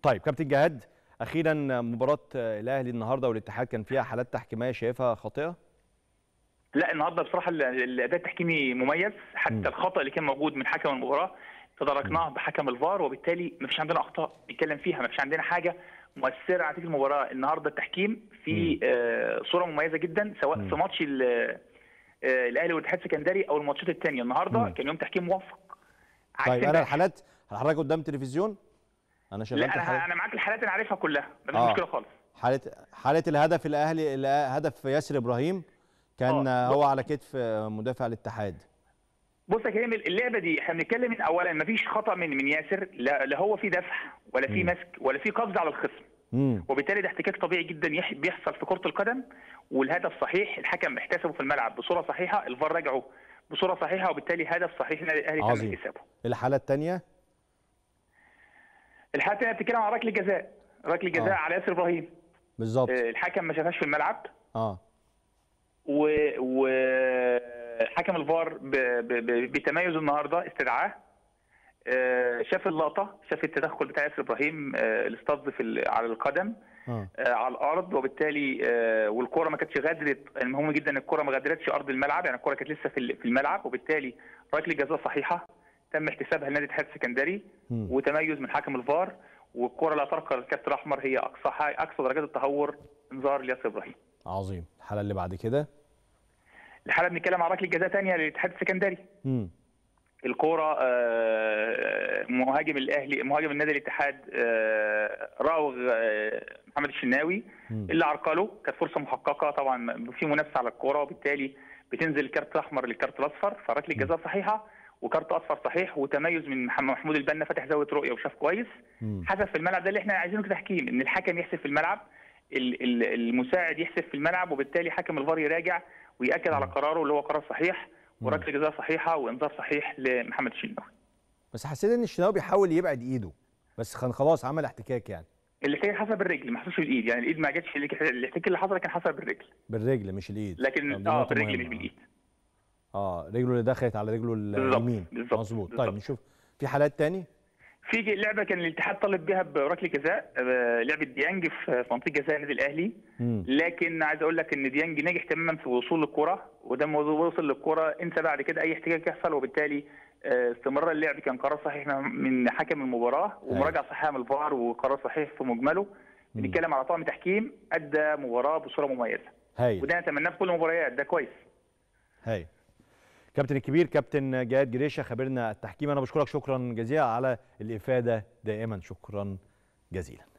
طيب كابتن جهاد اخيرا مباراه الاهلي النهارده والاتحاد كان فيها حالات تحكيميه شايفها خاطئه لا النهارده بصراحه ال- الاداء التحكيمي مميز حتى مم. الخطا اللي كان موجود من حكم المباراه تداركناه بحكم الفار وبالتالي ما فيش عندنا اخطاء نتكلم فيها ما فيش عندنا حاجه مؤثره على نتيجه المباراه النهارده التحكيم في آه، صوره مميزه جدا سواء مم. في ماتش ال- آه، الاهلي والاتحاد السكندري او الماتشات الثانيه النهارده مم. كان يوم تحكيم موفق عكس طيب انا امبارح. الحالات هل حضرتك قدام تلفزيون انا شغلت لا انا الحالات انا معاك الحالات انا عارفها كلها مفيش آه. مشكله خالص حاله حاله الهدف الاهلي الأ- هدف ياسر ابراهيم كان آه. هو على كتف مدافع الاتحاد بص يا كريم اللعبه دي احنا بنتكلم من اولا مفيش خطا من من ياسر لا, لا هو في دفع ولا في مم. مسك ولا في قبض على الخصم امم وبالتالي ده احتكاك طبيعي جدا يح- بيحصل في كره القدم والهدف صحيح الحكم احتسبه في الملعب بصوره صحيحه الفار راجعه بصوره صحيحه وبالتالي هدف صحيح النادي الاهلي تم عظيم. احتسابه الحاله الثانيه الحاله الثانيه بتتكلم عن ركله جزاء ركله جزاء آه. على ياسر ابراهيم بالظبط آه، الحكم ما شافهاش في الملعب اه و وحكم الفار ب... ب... ب... بتميز النهارده استدعاه آه، شاف اللقطه شاف التدخل بتاع ياسر ابراهيم آه، اللي اصطد في ال- على القدم اه آه، على الارض وبالتالي آه، والكره ما كانتش غادرت المهم جدا ان الكره ما غادرتش ارض الملعب يعني الكره كانت لسه في ال- في الملعب وبالتالي ركله جزاء صحيحه تم احتسابها لنادي الاتحاد السكندري مم. وتميز من حكم الفار والكره لا ترقى الكارت الاحمر هي اقصى حاجة- اقصى درجات التهور انذار لياسر ابراهيم عظيم الحاله اللي بعد كده الحاله بنتكلم عن ركله جزاء ثانيه للاتحاد السكندري امم الكوره آه، مهاجم الاهلي مهاجم النادي الاتحاد آه، راوغ آه، محمد الشناوي مم. اللي عرقله كانت فرصه محققه طبعا في منافسه على الكوره وبالتالي بتنزل الكارت الاحمر للكارت الاصفر فركله جزاء صحيحه وكارت اصفر صحيح وتميز من محمد محمود البنا فتح زاويه رؤيه وشاف كويس مم. حسب في الملعب ده اللي احنا عايزينه كتحكيم ان الحكم يحسب في الملعب ال- ال- المساعد يحسب في الملعب وبالتالي حكم الفار يراجع وياكد على قراره اللي هو قرار صحيح وركله جزاء صحيحه وانذار صحيح لمحمد الشناوي بس حسيت ان الشناوي بيحاول يبعد ايده بس كان خلاص عمل احتكاك يعني اللي كان حصل بالرجل ما حصلش بالايد يعني الايد ما جاتش الاحتكاك اللي حصل كان حصل بالرجل بالرجل مش الايد طب لكن دي اه نقطة بالرجل مهمة. مش بالايد اه رجله اللي دخلت على رجله بالظبط، اليمين بالظبط، مظبوط طيب بالظبط. نشوف في حالات تاني في لعبه كان الاتحاد طالب بيها بركله جزاء آه، لعبه ديانج في في منطقه جزاء النادي الاهلي مم. لكن عايز اقول لك ان ديانج نجح تماما في الوصول للكره وده موضوع وصل للكره انسى بعد كده اي احتكاك يحصل وبالتالي آه، استمرار اللعب كان قرار صحيح من حكم المباراه ومراجعه صحيحه من الفار وقرار صحيح في مجمله بنتكلم على طاقم تحكيم ادى مباراه بصوره مميزه هايل وده نتمناه في كل المباريات ده كويس هايل كابتن الكبير كابتن جهاد جريشه خبيرنا التحكيم انا بشكرك شكرا جزيلا على الافاده دائما شكرا جزيلا